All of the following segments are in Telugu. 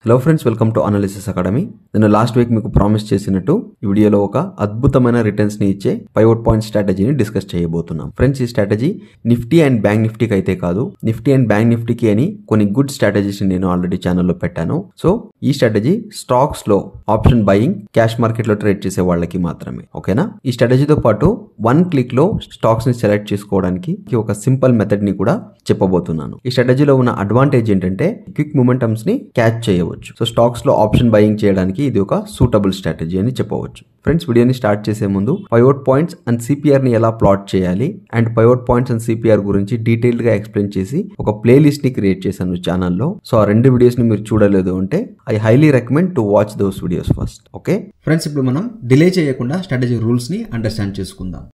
hello friends welcome to analysis academy నేను లాస్ట్ వీక్ మీకు ప్రామిస్ చేసినట్టు ఈ వీడియోలో ఒక అద్భుతమైన రిటర్న్స్ ని ఇచ్చే పైవోట్ పాయింట్ స్ట్రాటజీని డిస్కస్ చేయబోతున్నాం ఫ్రెండ్స్ ఈ స్ట్రాటజీ నిఫ్టీ అండ్ బ్యాంక్ నిఫ్టీకి అయితే కాదు నిఫ్టీ అండ్ బ్యాంక్ నిఫ్టీకి అని కొన్ని గుడ్ స్ట్రాటజీస్ నేను ఆల్రెడీ ఛానల్లో పెట్టాను సో ఈ స్ట్రాటజీ స్టాక్స్ లో ఆప్షన్ బయింగ్ క్యాష్ మార్కెట్ లో ట్రేడ్ చేసే వాళ్ళకి మాత్రమే ఓకేనా ఈ స్ట్రాటజీతో పాటు వన్ క్లిక్ లో స్టాక్స్ ని సెలెక్ట్ చేసుకోవడానికి ఒక సింపుల్ మెథడ్ ని కూడా చెప్పబోతున్నాను ఈ స్ట్రాటజీలో ఉన్న అడ్వాంటేజ్ ఏంటంటే క్విక్ మూమెంటమ్స్ ని క్యాచ్ చేయవచ్చు సో స్టాక్స్ లో ఆప్షన్ బయింగ్ చేయడానికి ఇది ఒక సూటబుల్ స్ట్రాటజీ అని చెప్పవచ్చు ఫ్రెండ్స్ వీడియోని స్టార్ట్ చేసే ముందు పైవోట్ పాయింట్స్ అండ్ సిపిఆర్ ని ఎలా ప్లాట్ చేయాలి and pivot points and CPR గురించి డీటెయిల్డ్ గా ఎక్స్ప్లెయిన్ చేసి ఒక ప్లేలిస్ట్ ని క్రియేట్ చేశాను ఛానల్లో సో ఆ రెండు వీడియోస్ ని మీరు చూడలేదు అంటే I highly recommend to watch those videos first okay friends ఇప్పుడు మనం డిలే చేయకుండా స్ట్రాటజీ రూల్స్ని అండర్స్టాండ్ చేసుకుందాం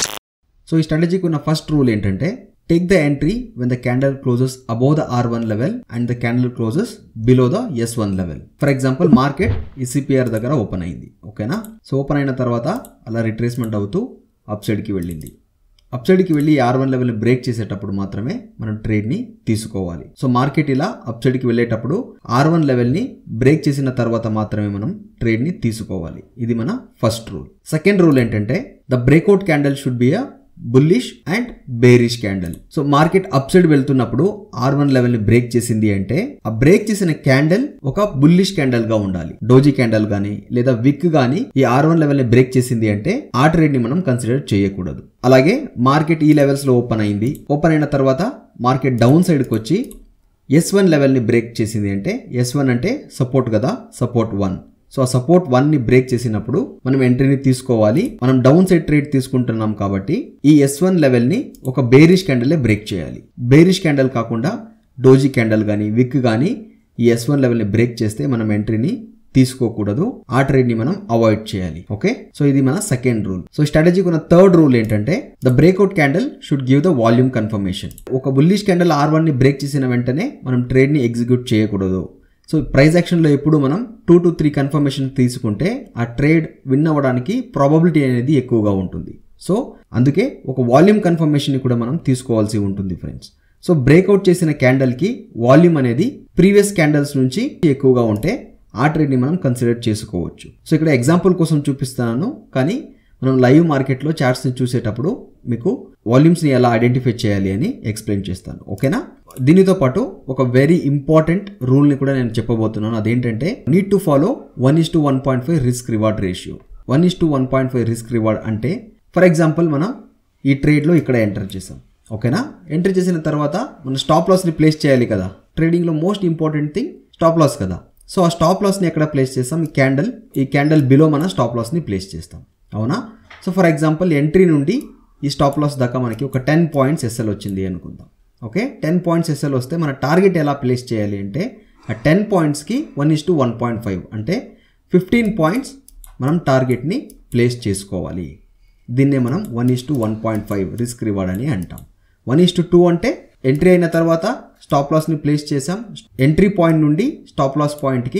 సో ఈ స్ట్రాటజీకి ఉన్న ఫస్ట్ రూల్ ఏంటంటే take the entry when the candle closes above the R one level and the candle closes below the S one level for example market ఈ సిపిఆర్ దగ్గర ఓపెన్ అయింది ఓకేనా సో ఓపెన్ అయిన తర్వాత అలా రిట్రేస్మెంట్ అవుతూ అప్ సైడ్కి వెళ్ళింది అప్ సైడ్కి వెళ్ళి ఆర్ వన్ లెవెల్ బ్రేక్ చేసేటప్పుడు మాత్రమే మనం ట్రేడ్ని తీసుకోవాలి సో మార్కెట్ ఇలా అప్ సైడ్కి వెళ్ళేటప్పుడు ఆర్ వన్ లెవెల్ని బ్రేక్ చేసిన తర్వాత మాత్రమే మనం ట్రేడ్ని తీసుకోవాలి ఇది మన ఫస్ట్ రూల్ సెకండ్ రూల్ ఏంటంటే the breakout candle should be a bullish and bearish candle so market upside వెళ్తున్నప్పుడు ఆర్ వన్ లెవెల్ ని బ్రేక్ చేసింది అంటే ఆ బ్రేక్ చేసిన క్యాండల్ ఒక బుల్లిష్ క్యాండల్ గా ఉండాలి డోజీ క్యాండల్ గానీ లేదా విక్ గానీ ఈ ఆర్ వన్ లెవెల్ ని బ్రేక్ చేసింది అంటే ఆ ట్రేడ్ ని మనం కన్సిడర్ చేయకూడదు అలాగే మార్కెట్ ఈ లెవెల్స్ లో ఓపెన్ అయింది ఓపెన్ అయిన తర్వాత మార్కెట్ డౌన్ సైడ్కి వచ్చి ఎస్ వన్ లెవెల్ని బ్రేక్ చేసింది అంటే ఎస్ వన్ అంటే సపోర్ట్ కదా సపోర్ట్ వన్ సో ఆ సపోర్ట్ వన్ ని బ్రేక్ చేసినప్పుడు మనం ఎంట్రీని తీసుకోవాలి మనం డౌన్ సైడ్ ట్రేడ్ తీసుకుంటున్నాం కాబట్టి ఈ ఎస్ వన్ లెవెల్ ని ఒక బేరిష్ క్యాండలే బ్రేక్ చేయాలి బేరిష్ క్యాండల్ కాకుండా డోజీ క్యాండల్ కానీ విక్ కానీ ఈ ఎస్ వన్ లెవెల్ ని బ్రేక్ చేస్తే మనం ఎంట్రీని తీసుకోకూడదు ఆ ట్రేడ్ ని మనం అవాయిడ్ చేయాలి ఓకే సో ఇది మన సెకండ్ రూల్ సో స్ట్రాటజీకి ఉన్న థర్డ్ రూల్ ఏంటంటే the breakout candle should give the volume confirmation ఒక బుల్లిష్ క్యాండల్ ఆర్ వన్ ని బ్రేక్ చేసిన వెంటనే మనం ట్రేడ్ ని ఎగ్జిక్యూట్ చేయకూడదు సో ప్రైస్ యాక్షన్లో ఎప్పుడు మనం టూ టు త్రీ కన్ఫర్మేషన్ తీసుకుంటే ఆ ట్రేడ్ విన్ అవ్వడానికి ప్రాబబిలిటీ అనేది ఎక్కువగా ఉంటుంది సో అందుకే ఒక వాల్యూమ్ కన్ఫర్మేషన్ని కూడా మనం తీసుకోవాల్సి ఉంటుంది ఫ్రెండ్స్ సో బ్రేక్అవుట్ చేసిన క్యాండల్కి వాల్యూమ్ అనేది ప్రీవియస్ క్యాండల్స్ నుంచి ఎక్కువగా ఉంటే ఆ ట్రేడ్ని మనం కన్సిడర్ చేసుకోవచ్చు సో ఇక్కడ ఎగ్జాంపుల్ కోసం చూపిస్తున్నాను కానీ మనం లైవ్ మార్కెట్లో చార్ట్స్ని చూసేటప్పుడు మీకు వాల్యూమ్స్ని ఎలా ఐడెంటిఫై చేయాలి అని ఎక్స్ప్లెయిన్ చేస్తాను ఓకేనా దీనితో పాటు ఒక వెరీ ఇంపార్టెంట్ రూల్ని కూడా నేను చెప్పబోతున్నాను అదేంటంటే need to follow one is to one point five risk reward ratio one is to one point five risk reward అంటే ఫర్ ఎగ్జాంపుల్ మనం ఈ ట్రేడ్లో ఇక్కడ ఎంటర్ చేసాం ఓకేనా ఎంటర్ చేసిన తర్వాత మనం స్టాప్ లాస్ని ప్లేస్ చేయాలి కదా ట్రేడింగ్లో most important thing stop loss కదా సో ఆ స్టాప్ లాస్ని ఎక్కడ ప్లేస్ చేస్తాం ఈ క్యాండల్ ఈ క్యాండల్ బిలో మన స్టాప్ లాస్ని ప్లేస్ చేస్తాం అవునా సో ఫర్ ఎగ్జాంపుల్ ఎంట్రీ నుండి ఈ స్టాప్ లాస్ దాకా మనకి ఒక టెన్ పాయింట్స్ ఎస్ఎల్ వచ్చింది అనుకుందాం ఓకే టెన్ పాయింట్స్ ఎస్ఎల్ వస్తే మన టార్గెట్ ఎలా ప్లేస్ చేయాలి అంటే ఆ టెన్ పాయింట్స్కి one is to one point five అంటే ఫిఫ్టీన్ పాయింట్స్ మనం టార్గెట్ని ప్లేస్ చేసుకోవాలి దీన్నే మనం one is to one point five risk reward అని అంటాం వన్ ఇస్ టు టూ అంటే ఎంట్రీ అయిన తర్వాత స్టాప్ లాస్ని ప్లేస్ చేసాం ఎంట్రీ పాయింట్ నుండి స్టాప్ లాస్ పాయింట్కి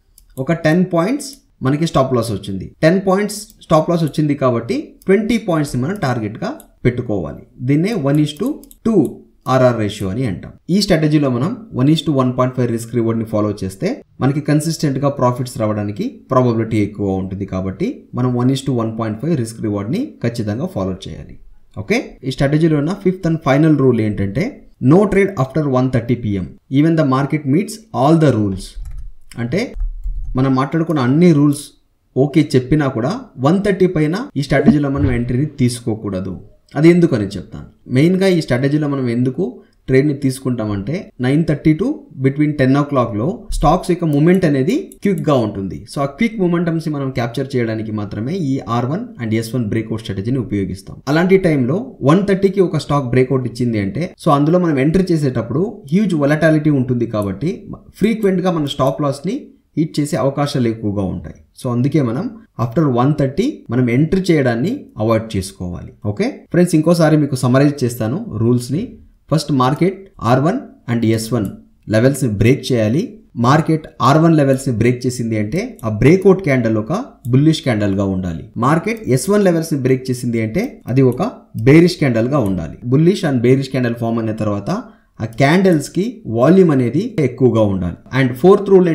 ఒక టెన్ పాయింట్స్ మనకి స్టాప్ లాస్ వచ్చింది టెన్ పాయింట్స్ స్టాప్ లాస్ వచ్చింది కాబట్టి ట్వంటీ పాయింట్స్ని మనం టార్గెట్గా పెట్టుకోవాలి దీన్నే one is to two RR ratio అని అంటాం ఈ స్ట్రాటజీలో మనం one is to one point five risk రివార్డ్ని ఫాలో చేస్తే మనకి కన్సిస్టెంట్గా ప్రాఫిట్స్ రావడానికి ప్రాబబిలిటీ ఎక్కువ ఉంటుంది కాబట్టి మనం one is to one point five risk రివార్డ్ని ఖచ్చితంగా ఫాలో చేయాలి ఓకే ఈ స్ట్రాటజీలో ఉన్న ఫిఫ్త్ అండ్ ఫైనల్ రూల్ ఏంటంటే no trade after one thirty PM even the market meets all the rules అంటే మనం మాట్లాడుకున్న అన్ని రూల్స్ ఓకే చెప్పినా కూడా వన్ థర్టీ పైన ఈ స్ట్రాటజీలో మనం ఎంట్రీని తీసుకోకూడదు అది ఎందుకు అని చెప్తాను మెయిన్గా ఈ స్ట్రాటజీలో మనం ఎందుకు ట్రేడ్ని తీసుకుంటామంటే nine thirty to between ten ఓ క్లాక్లో స్టాక్స్ యొక్క మూమెంట్ అనేది క్విక్గా ఉంటుంది సో ఆ క్విక్ మూమెంటమ్స్ మనం క్యాప్చర్ చేయడానికి మాత్రమే ఈ R one and S one breakout స్ట్రాటజీని ఉపయోగిస్తాం అలాంటి టైంలో వన్ థర్టీకి ఒక స్టాక్ బ్రేక్అవుట్ ఇచ్చింది అంటే సో అందులో మనం ఎంటర్ చేసేటప్పుడు హ్యూజ్ వొలటాలిటీ ఉంటుంది కాబట్టి ఫ్రీక్వెంట్గా మన స్టాప్ లాస్ని హిట్ చేసే అవకాశాలు ఎక్కువగా ఉంటాయి సో అందుకే మనం ఆఫ్టర్ వన్ థర్టీ మనం ఎంట్రీ చేయడాన్ని అవాయిడ్ చేసుకోవాలి ఓకే ఫ్రెండ్స్ ఇంకోసారి మీకు సమరైజ్ చేస్తాను రూల్స్ని first market R one and S one లెవెల్స్ని బ్రేక్ చేయాలి మార్కెట్ ఆర్ వన్ లెవెల్స్ని బ్రేక్ చేసింది అంటే ఆ బ్రేక్అవుట్ క్యాండల్ ఒక బుల్లిష్ క్యాండల్గా ఉండాలి మార్కెట్ ఎస్ వన్ లెవెల్స్ని బ్రేక్ చేసింది అంటే అది ఒక బేరిష్ క్యాండల్గా ఉండాలి bullish and bearish candle form అయిన తర్వాత ఆ క్యాండిల్స్ కి వాల్యూమ్ అనేది ఎక్కువగా ఉండాలి అండ్ ఫోర్త్ రూల్ ఏంటి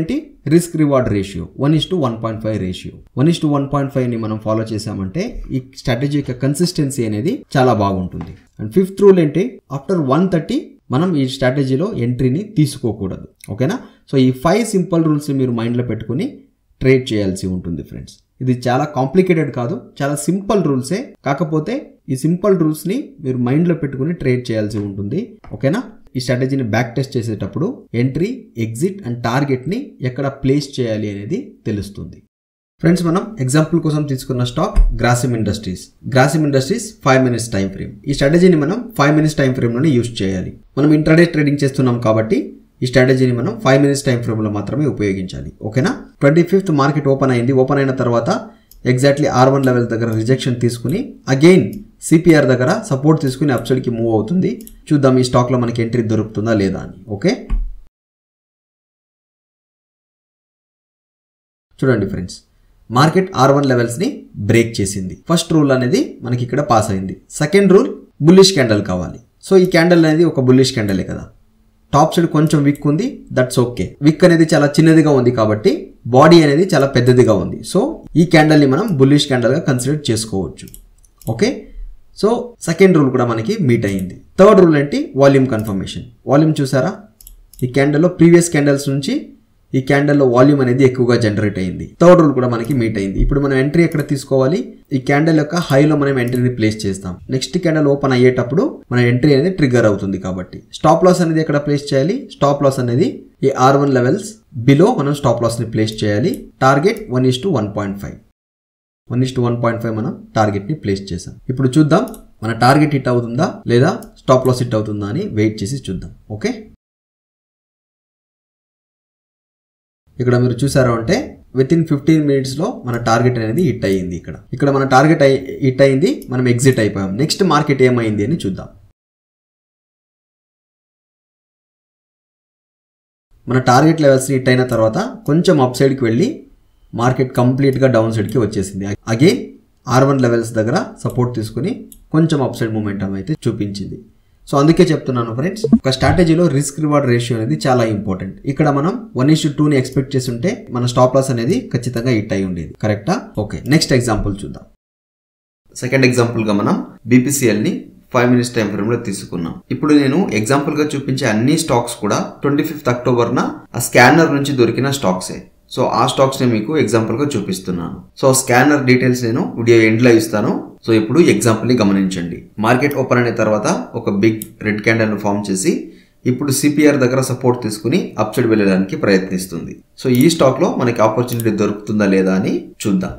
risk reward ratio one is to one point five ratio one is to one point five ని మనం ఫాలో చేసామంటే ఈ స్ట్రాటజీ యొక్క కన్సిస్టెన్సీ అనేది చాలా బాగుంటుంది అండ్ ఫిఫ్త్ రూల్ ఏంటి ఆఫ్టర్ వన్ థర్టీ మనం ఈ స్ట్రాటజీలో ఎంట్రీని తీసుకోకూడదు ఓకేనా సో ఈ ఫైవ్ సింపుల్ రూల్స్ మీరు మైండ్లో పెట్టుకుని ట్రేడ్ చేయాల్సి ఉంటుంది ఫ్రెండ్స్ ఇది చాలా కాంప్లికేటెడ్ కాదు చాలా సింపుల్ రూల్సే కాకపోతే ఈ సింపుల్ రూల్స్ని మీరు మైండ్లో పెట్టుకుని ట్రేడ్ చేయాల్సి ఉంటుంది ఓకేనా ఈ స్ట్రాటజీని బ్యాక్ టెస్ట్ చేసేటప్పుడు ఎంట్రీ ఎగ్జిట్ అండ్ టార్గెట్ని ఎక్కడ ప్లేస్ చేయాలి అనేది తెలుస్తుంది ఫ్రెండ్స్ మనం ఎగ్జాంపుల్ కోసం తీసుకున్న stock Grasim Industries Grasim Industries five minutes time frame ఈ స్ట్రాటజీని మనం ఫైవ్ మినిట్స్ టైం ఫ్రేమ్లోనే యూస్ చేయాలి మనం ఇంటర్డే ట్రేడింగ్ చేస్తున్నాం కాబట్టి ఈ స్ట్రాటజీని మనం ఫైవ్ మినిట్స్ టైం ఫ్రేమ్లో మాత్రమే ఉపయోగించాలి ఓకేనా ట్వంటీ ఫిఫ్త్ మార్కెట్ ఓపెన్ అయింది ఓపెన్ అయిన తర్వాత ఎగ్జాక్ట్లీ ఆర్ వన్ లెవెల్ దగ్గర రిజెక్షన్ తీసుకుని అగైన్ సిపిఆర్ దగ్గర సపోర్ట్ తీసుకుని అప్సైడ్కి మూవ్ అవుతుంది చూద్దాం ఈ స్టాక్లో మనకి ఎంట్రీ దొరుకుతుందా లేదా అని ఓకే చూడండి ఫ్రెండ్స్ మార్కెట్ ఆర్ వన్ లెవెల్స్ని బ్రేక్ చేసింది ఫస్ట్ రూల్ అనేది మనకి ఇక్కడ పాస్ అయింది సెకండ్ రూల్ బుల్లిష్ క్యాండల్ కావాలి సో ఈ క్యాండల్ అనేది ఒక బుల్లిష్ క్యాండలే కదా టాప్ సైడ్ కొంచెం విక్ ఉంది దట్స్ ఓకే విక్ అనేది చాలా చిన్నదిగా ఉంది కాబట్టి బాడీ అనేది చాలా పెద్దదిగా ఉంది సో ఈ క్యాండల్ని మనం బుల్లిష్ క్యాండల్గా కన్సిడర్ చేసుకోవచ్చు ఓకే సో సెకండ్ రూల్ కూడా మనకి మీట్ అయ్యింది థర్డ్ రూల్ ఏంటి వాల్యూమ్ కన్ఫర్మేషన్ వాల్యూమ్ చూసారా ఈ క్యాండల్లో ప్రీవియస్ క్యాండల్స్ నుంచి ఈ క్యాండల్లో వాల్యూమ్ అనేది ఎక్కువగా జనరేట్ అయింది థర్డ్ రూల్ కూడా మనకి మీట్ అయింది ఇప్పుడు మనం ఎంట్రీ ఎక్కడ తీసుకోవాలి ఈ క్యాండల్ యొక్క హైలో మనం ఎంట్రీని ప్లేస్ చేస్తాం నెక్స్ట్ క్యాండల్ ఓపెన్ అయ్యేటప్పుడు మన ఎంట్రీ అనేది ట్రిగ్గర్ అవుతుంది కాబట్టి స్టాప్ లాస్ అనేది ఎక్కడ ప్లేస్ చేయాలి స్టాప్ లాస్ అనేది ఈ ఆర్ వన్ లెవెల్స్ బిలో మనం స్టాప్ లాస్ని ప్లేస్ చేయాలి target one is to one point five one is to one point five మనం టార్గెట్ని ప్లేస్ చేసాం ఇప్పుడు చూద్దాం మన టార్గెట్ హిట్ అవుతుందా లేదా స్టాప్ లాస్ హిట్ అవుతుందా అని వెయిట్ చేసి చూద్దాం ఓకే ఇక్కడ మీరు చూసారు అంటే విత్ ఇన్ ఫిఫ్టీన్ మినిట్స్లో మన టార్గెట్ అనేది హిట్ అయ్యింది ఇక్కడ ఇక్కడ మన టార్గెట్ హిట్ అయింది మనం ఎగ్జిట్ అయిపోయాం నెక్స్ట్ మార్కెట్ ఏమైంది అని చూద్దాం మన టార్గెట్ లెవెల్స్ హిట్ అయిన తర్వాత కొంచెం అప్ సైడ్కి వెళ్ళి మార్కెట్ కంప్లీట్గా డౌన్ సైడ్కి వచ్చేసింది అగైన్ ఆర్ వన్ లెవెల్స్ దగ్గర సపోర్ట్ తీసుకుని కొంచెం అప్ సైడ్ మూమెంటం అయితే చూపించింది సో అందుకే చెప్తున్నాను ఫ్రెండ్స్ ఒక స్ట్రాటజీలో రిస్క్ రివార్డ్ రేషియో అనేది చాలా ఇంపార్టెంట్ ఇక్కడ మనం వన్ ఇష్యూ టూని ఎక్స్పెక్ట్ చేసి ఉంటే మన స్టాప్ లాస్ అనేది ఖచ్చితంగా హిట్ అయి ఉండేది కరెక్టా ఓకే నెక్స్ట్ ఎగ్జాంపుల్ చూద్దాం సెకండ్ ఎగ్జాంపుల్గా మనం బీపీసీఎల్ని ఫైవ్ మినిట్స్ టైం ఫ్రేమ్లో తీసుకున్నాం ఇప్పుడు నేను ఎగ్జాంపుల్గా చూపించే అన్ని స్టాక్స్ కూడా ట్వంటీ ఫిఫ్త్ అక్టోబర్న ఆ స్కానర్ నుంచి దొరికిన స్టాక్సే సో ఆ స్టాక్స్ ని మీకు ఎగ్జాంపుల్ గా చూపిస్తున్నాను సో స్కానర్ డీటెయిల్స్ నేను వీడియో ఎండ్ లో ఇస్తాను సో ఇప్పుడు ఎగ్జాంపుల్ ని గమనించండి మార్కెట్ ఓపెన్ అయిన తర్వాత ఒక బిగ్ రెడ్ క్యాండల్ ను ఫామ్ చేసి ఇప్పుడు సిపిఆర్ దగ్గర సపోర్ట్ తీసుకుని అప్ సైడ్ వెళ్ళడానికి ప్రయత్నిస్తుంది సో ఈ స్టాక్ లో మనకి ఆపర్చునిటీ దొరుకుతుందా లేదా అని చూద్దాం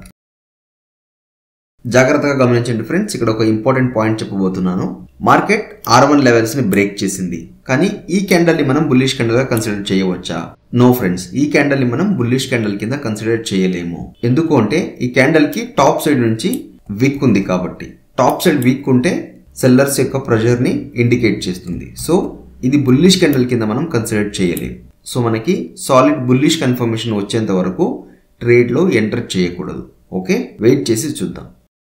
జాగ్రత్తగా గమనించండి ఫ్రెండ్స్ ఇక్కడ ఒక ఇంపార్టెంట్ పాయింట్ చెప్పబోతున్నాను మార్కెట్ ఆర్ వన్ లెవెల్స్ ని బ్రేక్ చేసింది కానీ ఈ క్యాండల్ ని మనం బుల్లిష్ క్యాండల్ గా కన్సిడర్ చేయవచ్చా నో ఫ్రెండ్స్ ఈ క్యాండల్ ని మనం బుల్లిష్ క్యాండల్ కింద కన్సిడర్ చేయలేము ఎందుకు అంటే ఈ క్యాండల్ కి టాప్ సైడ్ నుంచి వీక్ ఉంది కాబట్టి టాప్ సైడ్ వీక్ ఉంటే సెల్లర్స్ యొక్క ప్రెషర్ ని ఇండికేట్ చేస్తుంది సో ఇది బుల్లిష్ క్యాండల్ కింద మనం కన్సిడర్ చేయలేము సో మనకి సాలిడ్ బుల్లిష్ కన్ఫర్మేషన్ వచ్చేంత వరకు ట్రేడ్లో ఎంటర్ చేయకూడదు ఓకే వెయిట్ చేసి చూద్దాం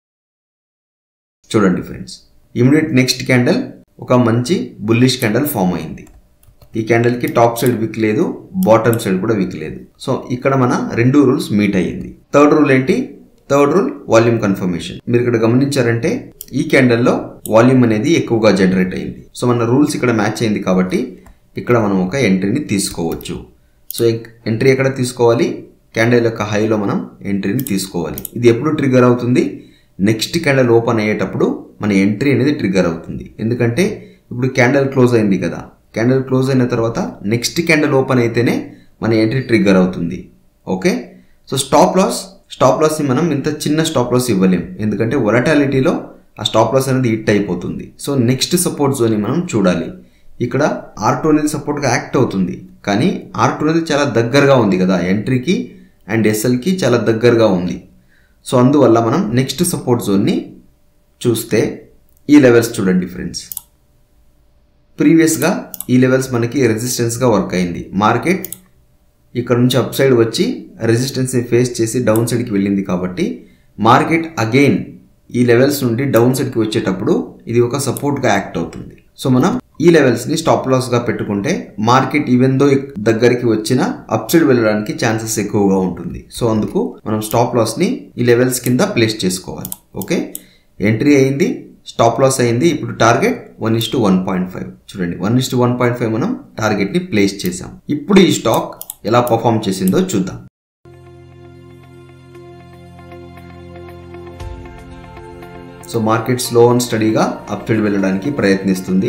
చూడండి ఫ్రెండ్స్ ఇమీడియట్ నెక్స్ట్ క్యాండల్ ఒక మంచి బుల్లిష్ క్యాండల్ ఫామ్ అయింది ఈ క్యాండల్కి టాప్ సైడ్ వీక్ లేదు బాటమ్ సైడ్ కూడా వీక్ లేదు సో ఇక్కడ మన రెండు రూల్స్ మీట్ అయ్యింది థర్డ్ రూల్ ఏంటి థర్డ్ రూల్ వాల్యూమ్ కన్ఫర్మేషన్ మీరు ఇక్కడ గమనించారంటే ఈ క్యాండల్లో వాల్యూమ్ అనేది ఎక్కువగా జనరేట్ అయింది సో మన రూల్స్ ఇక్కడ మ్యాచ్ అయింది కాబట్టి ఇక్కడ మనం ఒక ఎంట్రీని తీసుకోవచ్చు సో ఎంట్రీ ఎక్కడ తీసుకోవాలి క్యాండిల్ యొక్క హైలో మనం ఎంట్రీని తీసుకోవాలి ఇది ఎప్పుడు ట్రిగర్ అవుతుంది నెక్స్ట్ క్యాండిల్ ఓపెన్ అయ్యేటప్పుడు మన ఎంట్రీ అనేది ట్రిగర్ అవుతుంది ఎందుకంటే ఇప్పుడు క్యాండిల్ క్లోజ్ అయింది కదా క్యాండిల్ క్లోజ్ అయిన తర్వాత నెక్స్ట్ క్యాండిల్ ఓపెన్ అయితేనే మన ఎంట్రీ ట్రిగర్ అవుతుంది okay so stop loss stop లాస్ని మనం ఇంత చిన్న స్టాప్ లాస్ ఇవ్వలేం ఎందుకంటే వొలటాలిటీలో ఆ స్టాప్ లాస్ అనేది హిట్ అయిపోతుంది సో నెక్స్ట్ సపోర్ట్ జోన్ని మనం చూడాలి ఇక్కడ ఆర్ టూ అనేది సపోర్ట్గా యాక్ట్ అవుతుంది కానీ ఆర్ టూ అనేది చాలా దగ్గరగా ఉంది కదా ఎంట్రీకి అండ్ ఎస్ఎల్కి చాలా దగ్గరగా ఉంది సో అందువల్ల మనం నెక్స్ట్ సపోర్ట్ జోన్ని చూస్తే ఈ లెవెల్స్ చూడండి ఫ్రెండ్స్ ప్రీవియస్గా ఈ లెవెల్స్ మనకి రెసిస్టెన్స్గా వర్క్ అయింది మార్కెట్ ఇక్కడ నుంచి అప్ సైడ్ వచ్చి రెసిస్టెన్స్ని ఫేస్ చేసి డౌన్ సైడ్కి వెళ్ళింది కాబట్టి మార్కెట్ అగైన్ ఈ లెవెల్స్ నుండి డౌన్ సైడ్కి వచ్చేటప్పుడు ఇది ఒక సపోర్ట్గా యాక్ట్ అవుతుంది సో మనం ఈ లెవెల్స్ ని స్టాప్ లాస్ గా పెట్టుకుంటే మార్కెట్ ఈవెన్ దో దగ్గరికి వచ్చిన అప్ సైడ్ వెళ్ళడానికి ఛాన్సెస్ ఎక్కువగా ఉంటుంది సో అందుకు మనం స్టాప్ లాస్ ని ఈ లెవెల్స్ కింద ప్లేస్ చేసుకోవాలి ఓకే ఎంట్రీ అయింది స్టాప్ లాస్ అయింది ఇప్పుడు target one is to one point five చూడండి one is to one point five మనం టార్గెట్ ని ప్లేస్ చేసాం ఇప్పుడు ఈ స్టాక్ ఎలా పర్ఫామ్ చేసిందో చూద్దాం సో మార్కెట్ స్లో అండ్ స్టడీగా అప్ సైడ్ వెళ్ళడానికి ప్రయత్నిస్తుంది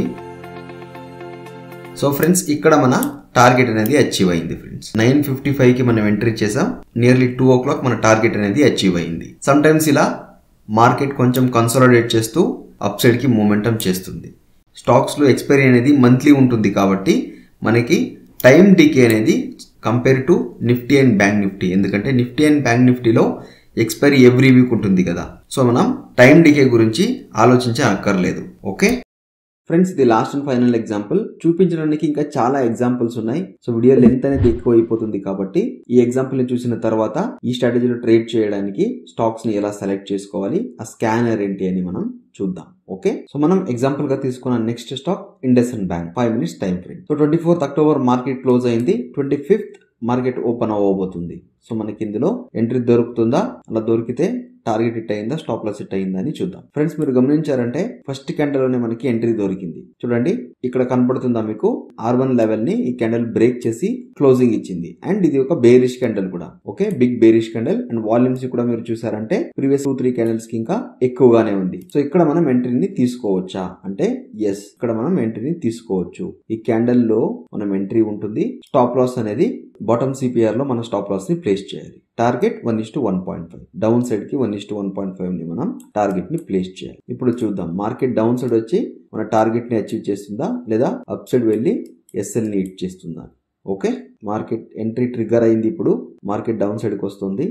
సో ఫ్రెండ్స్ ఇక్కడ మన టార్గెట్ అనేది అచీవ్ అయింది ఫ్రెండ్స్ నైన్ ఫిఫ్టీ ఫైవ్ కి మనం ఎంట్రీ చేసాం నియర్లీ టూ ఓ క్లాక్ మన టార్గెట్ అనేది అచీవ్ అయింది సమ్ టైమ్స్ ఇలా మార్కెట్ కొంచెం కన్సాలిడేట్ చేస్తూ అప్ సైడ్ కి మూమెంటం చేస్తుంది స్టాక్స్ లో ఎక్స్పైరీ అనేది మంత్లీ ఉంటుంది కాబట్టి మనకి టైం డికే అనేది compare to Nifty and bank Nifty ఎందుకంటే నిఫ్టీ అండ్ బ్యాంక్ నిఫ్టీలో ఎక్స్పైరీ ఎవ్రీ వీక్ ఉంటుంది కదా సో మనం టైం డికే గురించి ఆలోచించే అక్కర్లేదు ఓకే ఫ్రెండ్స్ ఇది లాస్ట్ అండ్ ఫైనల్ ఎగ్జాంపుల్ చూపించడానికి ఇంకా చాలా ఎగ్జాంపుల్స్ ఉన్నాయి సో వీడియో లెంత్ అనేది ఎక్కువ అయిపోతుంది కాబట్టి ఈ ఎగ్జాంపుల్ ని చూసిన తర్వాత ఈ స్ట్రాటజీలో ట్రేడ్ చేయడానికి స్టాక్స్ ని ఎలా సెలెక్ట్ చేసుకోవాలి ఆ స్కానర్ ఏంటి అని మనం చూద్దాం ఓకే సో మనం ఎగ్జాంపుల్ గా తీసుకున్న next stock IndusInd bank five minutes time frame so twenty fourth October market close అయింది ట్వంటీ ఫిఫ్త్ మార్కెట్ ఓపెన్ అవ్వబోతుంది సో మనకి ఇందులో ఎంట్రీ దొరుకుతుందా అలా దొరికితే టార్గెట్ హిట్ అయిందా స్టాప్ లాస్ హిట్ అయిందా అని చూద్దాం ఫ్రెండ్స్ మీరు గమనించారంటే ఫస్ట్ క్యాండల్ లోనే మనకి ఎంట్రీ దొరికింది చూడండి ఇక్కడ కనపడుతుందా మీకు ఆర్ వన్ లెవెల్ ని ఈ క్యాండల్ బ్రేక్ చేసి క్లోజింగ్ ఇచ్చింది అండ్ ఇది ఒక బేరిష్ క్యాండల్ కూడా okay big bearish candle and volumes కూడా మీరు చూసారంటే ప్రీవియస్ టూ త్రీ క్యాండల్స్ కి ఇంకా ఎక్కువగానే ఉంది సో ఇక్కడ మనం ఎంట్రీని తీసుకోవచ్చా అంటే ఎస్ ఇక్కడ మనం ఎంట్రీని తీసుకోవచ్చు ఈ క్యాండల్ లో మనం ఎంట్రీ ఉంటుంది స్టాప్ లాస్ అనేది బాటమ్ సిపిఆర్ లో మన స్టాప్ లాస్ ని ప్లేస్ చేయాలి target one is to one point five down side కి one is to one point five ని మనం టార్గెట్ ని ప్లేస్ చేయాలి ఇప్పుడు చూద్దాం మార్కెట్ డౌన్ సైడ్ వచ్చి మన టార్గెట్ ని అచీవ్ చేస్తుందా లేదా అప్ సైడ్ వెళ్ళి ఎస్ఎల్ ని హిట్ చేస్తుందా ఓకే మార్కెట్ ఎంట్రీ ట్రిగ్గర్ అయింది ఇప్పుడు మార్కెట్ డౌన్ సైడ్కి వస్తుంది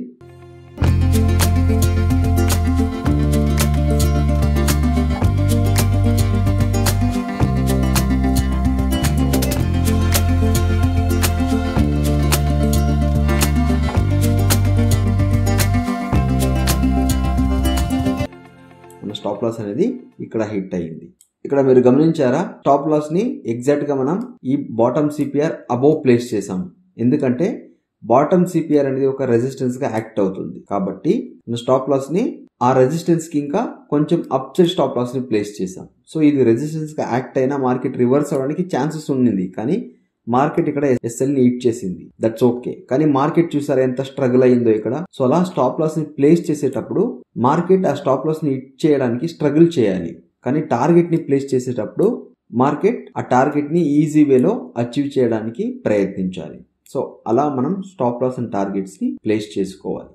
మన స్టాప్ లాస్ అనేది ఇక్కడ హిట్ అయ్యింది ఇక్కడ మీరు గమనించారా స్టాప్ లాస్ ని ఎగ్జాక్ట్ గా మనం ఈ బాటమ్ సిపిఆర్ అబోవ్ ప్లేస్ చేసాం ఎందుకంటే బాటమ్ సిపిఆర్ అనేది ఒక రెసిస్టెన్స్ గా యాక్ట్ అవుతుంది కాబట్టి మన స్టాప్ లాస్ ని ఆ రెసిస్టెన్స్ కి ఇంకా కొంచెం అప్ సైడ్ స్టాప్ లాస్ ని ప్లేస్ చేసాం సో ఇది రెసిస్టెన్స్ గా యాక్ట్ అయినా మార్కెట్ రివర్స్ అవడానికి ఛాన్సెస్ ఉండింది కానీ మార్కెట్ ఇక్కడ ఎస్ఎల్ ని హిట్ చేసింది దట్స్ ఓకే కానీ మార్కెట్ చూసారా ఎంత స్ట్రగుల్ అయిందో ఇక్కడ సో అలా స్టాప్ లాస్ ని ప్లేస్ చేసేటప్పుడు మార్కెట్ ఆ స్టాప్ లాస్ ని హిట్ చేయడానికి స్ట్రగుల్ చేయాలి కానీ టార్గెట్ ని ప్లేస్ చేసేటప్పుడు మార్కెట్ ఆ టార్గెట్ ని ఈజీ వేలో అచీవ్ చేయడానికి ప్రయత్నించాలి సో అలా మనం స్టాప్ లాస్ అండ్ టార్గెట్స్ ని ప్లేస్ చేసుకోవాలి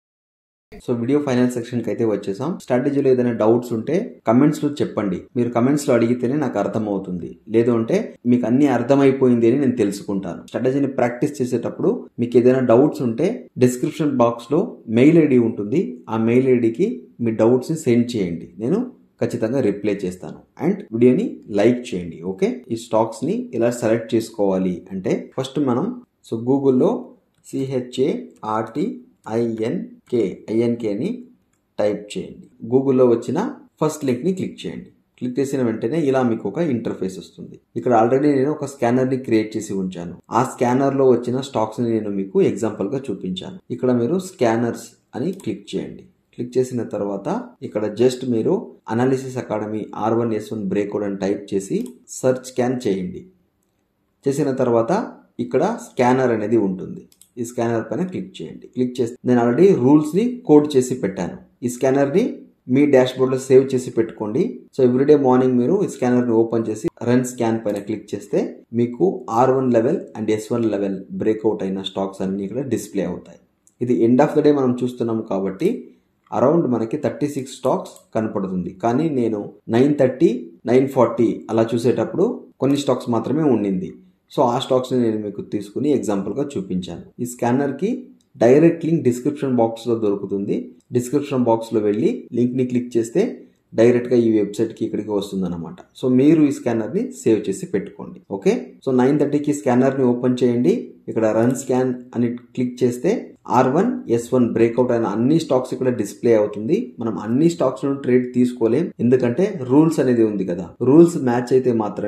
సో వీడియో ఫైనల్ సెక్షన్ కి అయితే వచ్చేసాం స్ట్రాటజీలో ఏదైనా డౌట్స్ ఉంటే కమెంట్స్ లో చెప్పండి మీరు కమెంట్స్ లో అడిగితేనే నాకు అర్థమవుతుంది లేదు అంటే మీకు అన్ని అర్థమైపోయింది అని నేను తెలుసుకుంటాను స్ట్రాటజీని ప్రాక్టీస్ చేసేటప్పుడు మీకు ఏదైనా డౌట్స్ ఉంటే డిస్క్రిప్షన్ బాక్స్ లో మెయిల్ ఐడి ఉంటుంది ఆ మెయిల్ ఐడికి మీ డౌట్స్ ని సెండ్ చేయండి నేను ఖచ్చితంగా రిప్లై చేస్తాను అండ్ వీడియోని లైక్ చేయండి ఓకే ఈ స్టాక్స్ ని ఎలా సెలెక్ట్ చేసుకోవాలి అంటే ఫస్ట్ మనం సో గూగుల్లో సిహెచ్ఏ ఆర్టీ ఐఎన్కే ఐఎన్కేని టైప్ చేయండి గూగుల్లో వచ్చిన ఫస్ట్ లింక్ని క్లిక్ చేయండి క్లిక్ చేసిన వెంటనే ఇలా మీకు ఒక ఇంటర్ఫేస్ వస్తుంది ఇక్కడ ఆల్రెడీ నేను ఒక స్కానర్ ని క్రియేట్ చేసి ఉంచాను ఆ స్కానర్ లో వచ్చిన స్టాక్స్ ని నేను మీకు ఎగ్జాంపుల్ గా చూపించాను ఇక్కడ మీరు స్కానర్స్ అని క్లిక్ చేయండి క్లిక్ చేసిన తర్వాత ఇక్కడ జస్ట్ మీరు analysis academy R one S one breakout అని టైప్ చేసి సర్చ్ స్కాన్ చేయండి చేసిన తర్వాత ఇక్కడ స్కానర్ అనేది ఉంటుంది ఈ స్కానర్ పైన క్లిక్ చేయండి క్లిక్ చేస్తే నేను ఆల్రెడీ రూల్స్ ని కోడ్ చేసి పెట్టాను ఈ స్కానర్ ని మీ డాష్ బోర్డ్ లో సేవ్ చేసి పెట్టుకోండి సో ఎవ్రీడే మార్నింగ్ మీరు ఈ స్కానర్ ని ఓపెన్ చేసి రన్ స్కాన్ పైన క్లిక్ చేస్తే మీకు R one level and S one level breakout అయిన స్టాక్స్ అన్ని ఇక్కడ డిస్ప్లే అవుతాయి ఇది ఎండ్ ఆఫ్ ద డే మనం చూస్తున్నాం కాబట్టి అరౌండ్ మనకి థర్టీ సిక్స్ స్టాక్స్ కనపడుతుంది కానీ నేను నైన్ థర్టీ నైన్ ఫార్టీ అలా చూసేటప్పుడు కొన్ని స్టాక్స్ మాత్రమే ఉండింది సో ఆ స్టాక్స్ని నేను మీకు తీసుకుని ఎగ్జాంపుల్గా చూపించాను ఈ స్కానర్కి డైరెక్ట్ లింక్ డిస్క్రిప్షన్ బాక్స్లో దొరుకుతుంది డిస్క్రిప్షన్ బాక్స్లో వెళ్ళి లింక్ని క్లిక్ చేస్తే డైరెక్ట్గా ఈ వెబ్సైట్కి ఇక్కడికి వస్తుందన్నమాట సో మీరు ఈ స్కానర్ని సేవ్ చేసి పెట్టుకోండి ఓకే సో నైన్ థర్టీకి స్కానర్ని ఓపెన్ చేయండి ఇక్కడ రన్ స్కాన్ అని క్లిక్ చేస్తే R one S one breakout అయిన అన్ని స్టాక్స్ ఇక్కడ డిస్ప్లే అవుతుంది మనం అన్ని స్టాక్స్ ట్రేడ్ తీసుకోలేం ఎందుకంటే రూల్స్ అనేది ఉంది కదా రూల్స్ మ్యాచ్ అయితే మాత్రమే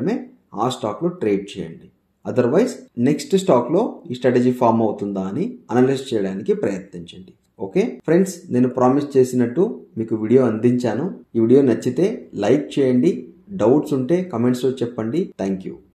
ఆ స్టాక్లో ట్రేడ్ చేయండి అదర్వైజ్ నెక్స్ట్ స్టాక్లో ఈ స్ట్రాటజీ ఫామ్ అవుతుందా అని అనలైజ్ చేయడానికి ప్రయత్నించండి ఓకే ఫ్రెండ్స్ నేను ప్రామిస్ చేసినట్టు మీకు వీడియో అందించాను ఈ వీడియో నచ్చితే లైక్ చేయండి డౌట్స్ ఉంటే కమెంట్స్లో చెప్పండి థ్యాంక్ యూ